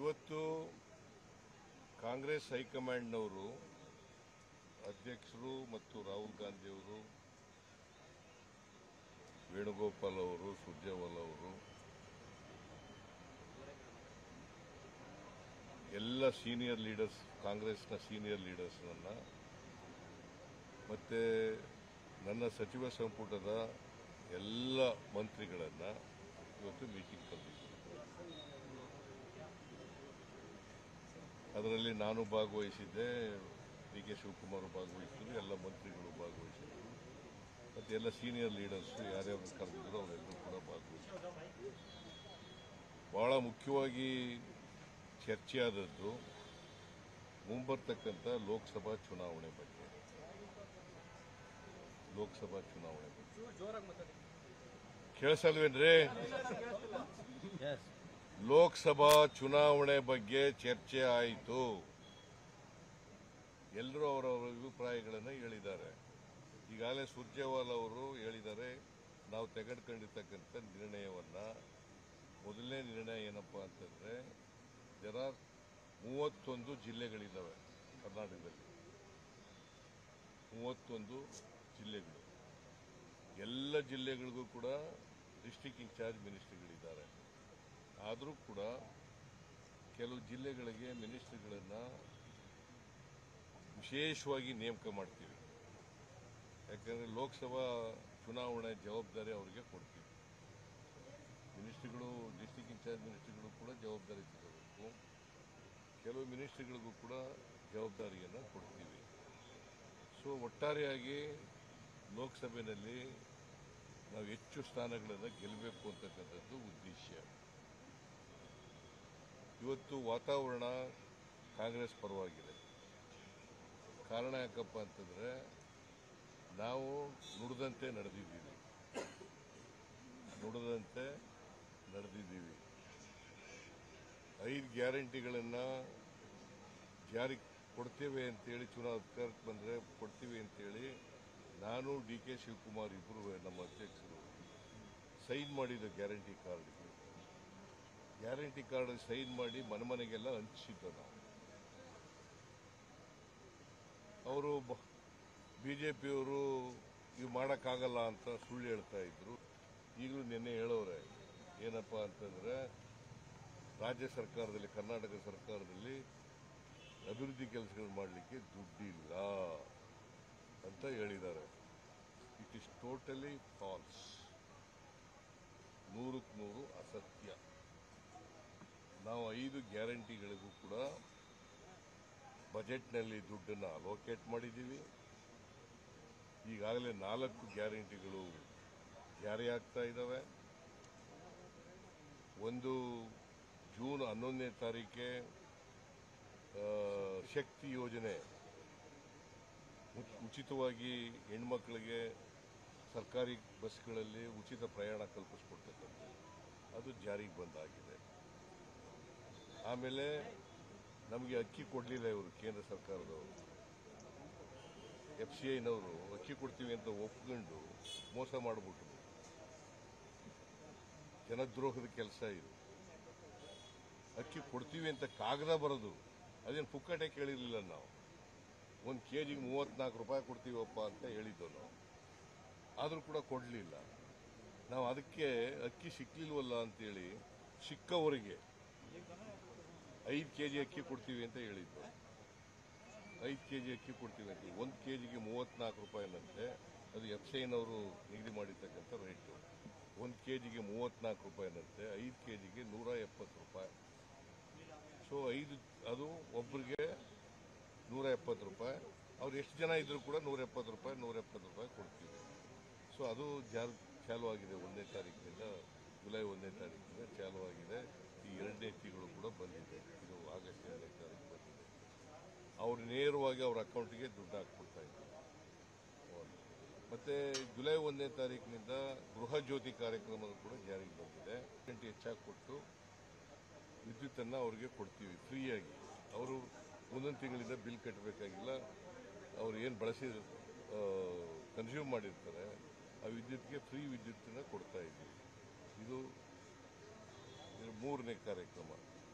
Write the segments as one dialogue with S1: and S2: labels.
S1: ಇವತ್ತು ಕಾಂಗ್ರೆಸ್ ಹೈಕಮಾಂಡ್ನವರು ಅಧ್ಯಕ್ಷರು ಮತ್ತು ರಾಹುಲ್ ಗಾಂಧಿ ಅವರು ವೇಣುಗೋಪಾಲ್ ಅವರು ಸುರ್ಜೇವಾಲ ಅವರು ಎಲ್ಲ ಸೀನಿಯರ್ ಲೀಡರ್ಸ್ ಕಾಂಗ್ರೆಸ್ನ ಸೀನಿಯರ್ ಲೀಡರ್ಸ್ನನ್ನ ಮತ್ತೆ ನನ್ನ ಸಚಿವ ಸಂಪುಟದ ಎಲ್ಲ ಮಂತ್ರಿಗಳನ್ನ ಇವತ್ತು ಮೀಟಿಂಗ್ ಕರೆದಿದ್ದರು ಅದರಲ್ಲಿ ನಾನು ಭಾಗವಹಿಸಿದ್ದೆ ಡಿ ಕೆ ಶಿವಕುಮಾರ್ ಭಾಗವಹಿಸಿದ್ರು ಎಲ್ಲ ಮಂತ್ರಿಗಳು ಭಾಗವಹಿಸಿದ್ರು ಮತ್ತು ಎಲ್ಲ ಸೀನಿಯರ್ ಲೀಡರ್ಸ್ ಯಾರ್ಯಾರು ಕರೆದಿದ್ರು ಅವರೆಲ್ಲರೂ ಕೂಡ ಭಾಗವಹಿಸಿದ್ರು ಬಹಳ ಮುಖ್ಯವಾಗಿ ಚರ್ಚೆ ಆದದ್ದು ಮುಂಬರ್ತಕ್ಕಂಥ ಲೋಕಸಭಾ ಚುನಾವಣೆ ಬಗ್ಗೆ ಲೋಕಸಭಾ ಚುನಾವಣೆ ಬಗ್ಗೆ ಕೇಳಿಸಲ್ವೇನ್ರಿ ಲೋಕಸಭಾ ಚುನಾವಣೆ ಬಗ್ಗೆ ಚರ್ಚೆ ಆಯಿತು ಎಲ್ಲರೂ ಅವರವರ ಅಭಿಪ್ರಾಯಗಳನ್ನು ಹೇಳಿದ್ದಾರೆ ಈಗಾಗಲೇ ಸುರ್ಜೇವಾಲ್ ಅವರು ಹೇಳಿದ್ದಾರೆ ನಾವು ತೆಗೆದುಕೊಂಡಿರ್ತಕ್ಕಂಥ ನಿರ್ಣಯವನ್ನ ಮೊದಲನೇ ನಿರ್ಣಯ ಏನಪ್ಪಾ ಅಂತಂದ್ರೆ ಜರ ಮೂವತ್ತೊಂದು ಜಿಲ್ಲೆಗಳಿದ್ದಾವೆ ಕರ್ನಾಟಕದಲ್ಲಿ ಮೂವತ್ತೊಂದು ಜಿಲ್ಲೆಗಳು ಎಲ್ಲ ಜಿಲ್ಲೆಗಳಿಗೂ ಕೂಡ ಡಿಸ್ಟಿಕ್ ಇನ್ಚಾರ್ಜ್ ಮಿನಿಸ್ಟ್ರಿಗಳಿದ್ದಾರೆ ಆದರೂ ಕೂಡ ಕೆಲವು ಜಿಲ್ಲೆಗಳಿಗೆ ಮಿನಿಸ್ಟ್ರಿಗಳನ್ನು ವಿಶೇಷವಾಗಿ ನೇಮಕ ಮಾಡ್ತೀವಿ ಯಾಕಂದರೆ ಲೋಕಸಭಾ ಚುನಾವಣೆ ಜವಾಬ್ದಾರಿ ಅವರಿಗೆ ಕೊಡ್ತೀವಿ ಮಿನಿಸ್ಟ್ರಿಗಳು ಡಿಸ್ಟಿಕ್ ಇನ್ಚಾರ್ಜ್ ಮಿನಿಸ್ಟ್ರಿಗಳು ಕೂಡ ಜವಾಬ್ದಾರಿ ತಗೋಬೇಕು ಕೆಲವು ಮಿನಿಸ್ಟ್ರಿಗಳಿಗೂ ಕೂಡ ಜವಾಬ್ದಾರಿಯನ್ನು ಕೊಡ್ತೀವಿ ಸೊ ಒಟ್ಟಾರೆಯಾಗಿ ಲೋಕಸಭೆಯಲ್ಲಿ ನಾವು ಹೆಚ್ಚು ಸ್ಥಾನಗಳನ್ನು ಗೆಲ್ಲಬೇಕು ಅಂತಕ್ಕಂಥದ್ದು ಉದ್ದೇಶ ಇವತ್ತು ವಾತಾವರಣ ಕಾಂಗ್ರೆಸ್ ಪರವಾಗಿದೆ ಕಾರಣ ಯಾಕಪ್ಪ ಅಂತಂದ್ರೆ ನಾವು ನುಡಿದಂತೆ ನಡೆದಿದ್ದೀವಿ ನುಡಿದಂತೆ ನಡೆದಿದ್ದೀವಿ ಐದು ಗ್ಯಾರಂಟಿಗಳನ್ನು ಜಾರಿ ಕೊಡ್ತೇವೆ ಅಂತೇಳಿ ಚುನಾವ ಅಧಿಕಾರಕ್ಕೆ ಬಂದರೆ ಕೊಡ್ತೀವಿ ಅಂತೇಳಿ ನಾನು ಡಿ ಕೆ ಶಿವಕುಮಾರ್ ಇಬ್ಬರು ನಮ್ಮ ಅಧ್ಯಕ್ಷರು ಸೈನ್ ಮಾಡಿದ guarantee card guarantee card sign ಮಾಡಿ ಮನೆ ಮನೆಗೆಲ್ಲ ಹಂಚಿದ್ದು ನಾವು ಅವರು ಬಿಜೆಪಿಯವರು ಇವು ಮಾಡೋಕ್ಕಾಗಲ್ಲ ಅಂತ ಸುಳ್ಳು ಹೇಳ್ತಾ ಇದ್ರು ಈಗಲೂ ನಿನ್ನೆ ಹೇಳೋರೆ ಏನಪ್ಪಾ ಅಂತಂದ್ರೆ ರಾಜ್ಯ ಸರ್ಕಾರದಲ್ಲಿ ಕರ್ನಾಟಕ ಸರ್ಕಾರದಲ್ಲಿ ಅಭಿವೃದ್ಧಿ ಕೆಲಸಗಳು ಮಾಡಲಿಕ್ಕೆ ದುಡ್ಡಿಲ್ಲ ಅಂತ ಹೇಳಿದ್ದಾರೆ ಇಟ್ ಇಸ್ ಟೋಟಲಿ ಫಾಲ್ಸ್ ನೂರಕ್ಕೆ ನೂರು ಅಸತ್ಯ ನಾವು ಐದು ಗ್ಯಾರಂಟಿಗಳಿಗೂ ಕೂಡ ಬಜೆಟ್ನಲ್ಲಿ ದುಡ್ಡನ್ನು ಅಲೋಕೇಟ್ ಮಾಡಿದ್ದೀವಿ ಈಗಾಗಲೇ ನಾಲ್ಕು ಗ್ಯಾರಂಟಿಗಳು ಜಾರಿಯಾಗ್ತಾ ಇದ್ದಾವೆ ಒಂದು ಜೂನ್ ಹನ್ನೊಂದನೇ ತಾರೀಕೆ ಆ, ಶಕ್ತಿ ಯೋಜನೆ ಉಚ್- ಉಚಿತವಾಗಿ ಹೆಣ್ಮಕ್ಳಿಗೆ ಸರ್ಕಾರಿ ಬಸ್ಗಳಲ್ಲಿ ಉಚಿತ ಪ್ರಯಾಣ ಕಲ್ಪಿಸ್ಕೊಡ್ತಕ್ಕಂಥದ್ದು ಅದು ಜಾರಿಗೆ ಬಂದಾಗಿದೆ ಆಮೇಲೆ ನಮಗೆ ಅಕ್ಕಿ ಕೊಡಲಿಲ್ಲ ಇವರು ಕೇಂದ್ರ ಸರ್ಕಾರದವರು ಎಫ್ ಸಿ ಐನವರು ಅಕ್ಕಿ ಕೊಡ್ತೀವಿ ಅಂತ ಒಪ್ಕೊಂಡು ಮೋಸ ಮಾಡಿಬಿಟ್ರು ಜನದ್ರೋಹದ ಕೆಲಸ ಇದು ಅಕ್ಕಿ ಕೊಡ್ತೀವಿ ಅಂತ ಕಾಗದ ಬರೋದು ಅದೇನು ಪುಕ್ಕಟೆ ಕೇಳಿರಲಿಲ್ಲ ನಾವು ಒಂದು ಕೆ ಜಿಗೆ ಮೂವತ್ನಾಲ್ಕು ರೂಪಾಯಿ ಕೊಡ್ತೀವಪ್ಪ ಅಂತ ಹೇಳಿದ್ದು ನಾವು ಆದರೂ ಕೂಡ ಕೊಡಲಿಲ್ಲ ನಾವು ಅದಕ್ಕೆ ಅಕ್ಕಿ ಸಿಕ್ಲಿಲ್ವಲ್ಲ ಅಂತೇಳಿ ಸಿಕ್ಕವರಿಗೆ ಐದು ಕೆ ಜಿ ಅಕ್ಕಿ ಕೊಡ್ತೀವಿ ಅಂತ ಹೇಳಿದ್ದು ಐದು ಕೆ ಜಿ ಅಕ್ಕಿ ಕೊಡ್ತೀವಿ ಅಂತ ಒಂದು ಕೆ ಜಿಗೆ ಮೂವತ್ನಾಲ್ಕು ರೂಪಾಯಿನಂತೆ ಅದು ಎಫ್ ಐನವರು ನಿಗದಿ ಮಾಡಿರ್ತಕ್ಕಂಥ ರೇಟು ಒಂದು ಕೆ ಜಿಗೆ ಮೂವತ್ನಾಲ್ಕು ರೂಪಾಯಿನಂತೆ ಐದು ಕೆ ಜಿಗೆ ನೂರ ಎಪ್ಪತ್ತು ರೂಪಾಯಿ ಸೊ ಐದು ಅದು ಒಬ್ಬರಿಗೆ ನೂರ ಎಪ್ಪತ್ತು ರೂಪಾಯಿ ಅವ್ರು ಎಷ್ಟು ಜನ ಇದ್ರು ಕೂಡ ನೂರ ಎಪ್ಪತ್ತು ರೂಪಾಯಿ ನೂರ ಎಪ್ಪತ್ತು ರೂಪಾಯಿ ಕೊಡ್ತೀವಿ ಸೊ ಅದು ಜಾರ್ ಚಾಲು ಆಗಿದೆ ಒಂದನೇ ತಾರೀಕಿನಿಂದ ಜುಲೈ ಒಂದನೇ ತಾರೀಕಿನಿಂದ ಚಾಲು ಆಗಿದೆ ಈ ಎರಡನೇ ತಿಂಗಳು ಕೂಡ ಬಂದಿದೆ ಇದು ಆಗಸ್ಟ್ ಎರಡನೇ ತಾರೀಕು ಬಂದಿದೆ ಅವ್ರು ನೇರವಾಗಿ ಅವ್ರ ಅಕೌಂಟಿಗೆ ದುಡ್ಡು ಹಾಕ್ಬಿಡ್ತಾ ಇದ್ದಾರೆ ಒಂದು. ಮತ್ತೆ ಜುಲೈ ಒಂದನೇ ತಾರೀಕಿನಿಂದ ಗೃಹ ಜ್ಯೋತಿ ಕಾರ್ಯಕ್ರಮದ ಕೂಡ ಜಾರಿಗೆ ಬಂದಿದೆ ಗಂಟೆ ಹೆಚ್ಚಾಗಿ ಕೊಟ್ಟು ವಿದ್ಯುತ್ತನ್ನು ಅವ್ರಿಗೆ ಕೊಡ್ತೀವಿ ಫ್ರೀಯಾಗಿ ಅವರು ಮುಂದೊಂದು ತಿಂಗಳಿಂದ ಬಿಲ್ ಕಟ್ಟಬೇಕಾಗಿಲ್ಲ ಅವ್ರು ಏನು ಬಳಸಿ ಕನ್ಸ್ಯೂಮ್ ಮಾಡಿರ್ತಾರೆ ಆ ವಿದ್ಯುತ್ಗೆ ಫ್ರೀ ವಿದ್ಯುತ್ತನ್ನು ಕೊಡ್ತಾ ಇದ್ದೀವಿ ಇದು ಇದು ಮೂರನೇ ಕಾರ್ಯಕ್ರಮ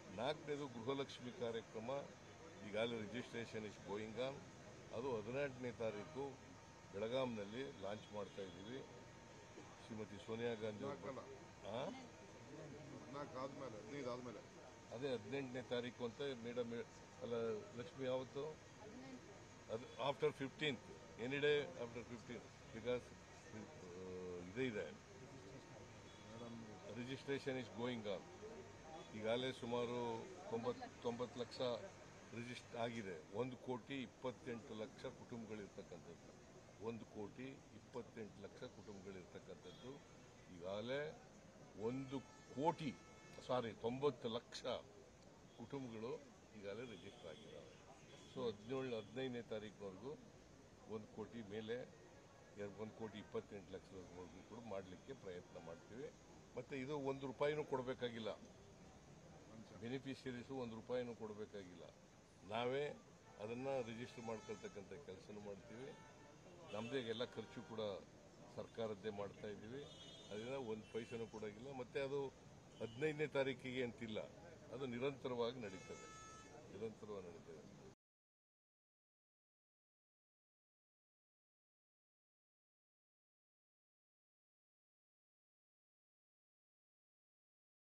S1: ನಾಲ್ಕನೇದು ಗೃಹಲಕ್ಷ್ಮಿ ಕಾರ್ಯಕ್ರಮ ಈಗಾಗಲೇ ರಿಜಿಸ್ಟ್ರೇಷನ್ ಇಸ್ ಗೋಯಿಂಗ್ ಆನ್ ಅದು ಹದಿನೆಂಟನೇ ತಾರೀಕು ಬೆಳಗಾಂನಲ್ಲಿ ಲಾಂಚ್ ಮಾಡ್ತಾ ಇದ್ದೀವಿ ಶ್ರೀಮತಿ ಸೋನಿಯಾ ಗಾಂಧಿ ಅವರು
S2: ನಾಲ್ಕಲ್ಲ
S1: ಆ?
S2: ನಾಲ್ಕು ಆದ್ಮೇಲೆ ಹದಿನೈದು ಆದ್ಮೇಲೆ
S1: ಅದೇ ಹದಿನೆಂಟನೇ ತಾರೀಕು ಅಂತ ಮೇಡಮ್ ಅಲ್ಲ ಲಕ್ಷ್ಮಿ ಯಾವತ್ತು ಅದು after fifteenth any day after fifteen because ಇದೇ ಇದೆ ರಿಜಿಸ್ಟ್ರೇಷನ್ ಇಸ್ ಗೋಯಿಂಗ್ ಆನ್ ಈಗಾಗಲೇ ಸುಮಾರು ತೊಂಬತ್ತು ತೊಂಬತ್ತು ಲಕ್ಷ ರಿಜಿಸ್ಟ್ ಆಗಿದೆ ಒಂದು ಕೋಟಿ ಇಪ್ಪತ್ತೆಂಟು ಲಕ್ಷ ಕುಟುಂಬಗಳಿರ್ತಕ್ಕಂಥದ್ದು ಒಂದು ಕೋಟಿ ಇಪ್ಪತ್ತೆಂಟು ಲಕ್ಷ ಕುಟುಂಬಗಳಿರ್ತಕ್ಕಂಥದ್ದು ಈಗಾಗಲೇ ಒಂದು ಕೋಟಿ ಸಾರಿ ತೊಂಬತ್ತು ಲಕ್ಷ ಕುಟುಂಬಗಳು ಈಗಾಗಲೇ ರಿಜಿಸ್ಟರ್ ಆಗಿದ್ದಾವೆ ಸೊ ಹದಿನೇಳು ಹದಿನೈದನೇ ತಾರೀಕಿನವರೆಗೂ ಒಂದು ಕೋಟಿ ಮೇಲೆ ಎರಡು ಒಂದು ಕೋಟಿ ಇಪ್ಪತ್ತೆಂಟು ಲಕ್ಷದವರೆಗೂ ಕೂಡ ಮಾಡಲಿಕ್ಕೆ ಪ್ರಯತ್ನ ಮಾಡ್ತೀವಿ ಮತ್ತು ಇದು ಒಂದು ರೂಪಾಯಿನೂ ಕೊಡಬೇಕಾಗಿಲ್ಲ ಬೆನಿಫಿಷಿಯರೀಸು ಒಂದು ರೂಪಾಯಿನೂ ಕೊಡಬೇಕಾಗಿಲ್ಲ ನಾವೇ ಅದನ್ನು ರಿಜಿಸ್ಟರ್ ಮಾಡ್ಕೊಳ್ತಕ್ಕಂಥ ಕೆಲಸನೂ ಮಾಡ್ತೀವಿ ನಮ್ಮದೇ ಎಲ್ಲ ಖರ್ಚು ಕೂಡ ಸರ್ಕಾರದ್ದೇ ಮಾಡ್ತಾ ಇದ್ದೀವಿ ಅದರಿಂದ ಒಂದು ಪೈಸೆನೂ ಕೊಡೋಗಿಲ್ಲ ಮತ್ತು ಅದು ಹದಿನೈದನೇ ತಾರೀಕಿಗೆ ಅಂತಿಲ್ಲ ಅದು ನಿರಂತರವಾಗಿ ನಡೀತದೆ ನಿರಂತರವಾಗಿ ನಡೀತದೆ